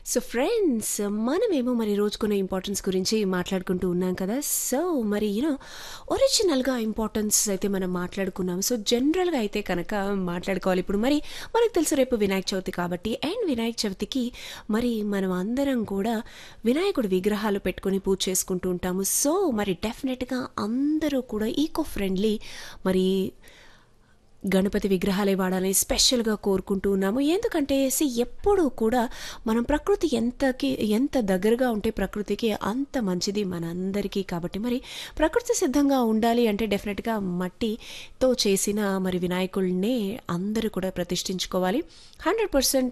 so friends మనమేమో మరి రోజుకున్న importance గురించి మాట్లాడుకుంటూ ఉన్నాం కదా సో మరి యూనో ఒరిజినల్గా ఇంపార్టెన్స్ అయితే మనం మాట్లాడుకున్నాం సో జనరల్గా అయితే కనుక మాట్లాడుకోవాలి ఇప్పుడు మరి మనకు తెలుసు రేపు వినాయక చవితి కాబట్టి అండ్ వినాయక చవితికి మరి మనం అందరం కూడా వినాయకుడి విగ్రహాలు పెట్టుకొని పూజ చేసుకుంటూ ఉంటాము సో మరి డెఫినెట్గా అందరూ కూడా ఈకో ఫ్రెండ్లీ మరి గణపతి విగ్రహాలే వాడాలని స్పెషల్గా కోరుకుంటూ ఉన్నాము ఎందుకంటే సి ఎప్పుడూ కూడా మనం ప్రకృతి ఎంతకి ఎంత దగ్గరగా ఉంటే ప్రకృతికి అంత మంచిది మనందరికీ కాబట్టి మరి ప్రకృతి సిద్ధంగా ఉండాలి అంటే డెఫినెట్గా మట్టితో చేసిన మరి వినాయకుల్నే అందరూ కూడా ప్రతిష్ఠించుకోవాలి హండ్రెడ్ పర్సెంట్